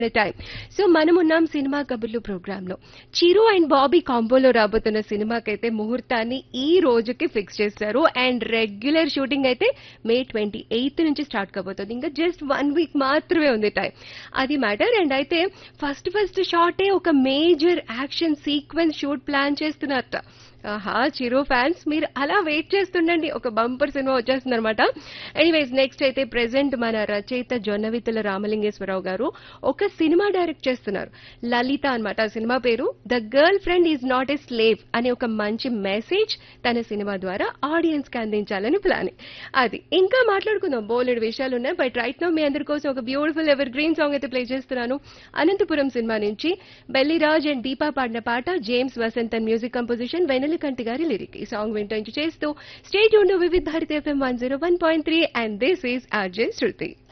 time so మనం ఉన్నాం cinema కబుర్లు ప్రోగ్రామ్ లో చిరు అండ్ బాబీ కాంబోలో రాబోతున్న సినిమాకైతే ముహూర్తాన్ని ఈ రోజుకి ఫిక్స్ చేశారు అండ్ రెగ్యులర్ షూటింగ్ అయితే మే ట్వంటీ ఎయిత్ నుంచి స్టార్ట్ కాబోతుంది ఇంకా జస్ట్ వన్ వీక్ మాత్రమే ఉంది టైం అది మ్యాటర్ అండ్ అయితే ఫస్ట్ ఫస్ట్ షాటే ఒక major action sequence shoot plan చేస్తున్నారట ఆహా చిరు ఫ్యాన్స్ మీరు అలా వెయిట్ చేస్తుండండి ఒక బంపర్ సినిమా వచ్చేస్తుంది అనమాట ఎనీవేస్ నెక్స్ట్ అయితే ప్రెసెంట్ మన రచయిత జొన్నవిత్తుల రామలింగేశ్వరరావు గారు ఒక సినిమా డైరెక్ట్ చేస్తున్నారు లలిత అన్నమాట ఆ సినిమా పేరు the girlfriend is not a slave అనే ఒక మంచి మెసేజ్ తన సినిమా ద్వారా ఆడియన్స్ కి అందించాలని ప్లాన్ అది ఇంకా మాట్లాడుకుందాం బోలెడు విషయాలు ఉన్నాయి బట్ రైట్ నో మీ అందరి కోసం ఒక బ్యూటిఫుల్ ఎవర్ గ్రీన్ సాంగ్ అయితే ప్లే చేస్తున్నాను అనంతపురం సినిమా నుంచి బెల్లిరాజ్ అండ్ దీపా పాడిన పాట James Vasanthan music composition Vennelakanti గారి లిరిక్ ఈ సాంగ్ వింటూ చేస్తూ stay tuned Vividh Bharati FM one zero one point three and this is RJ Shruti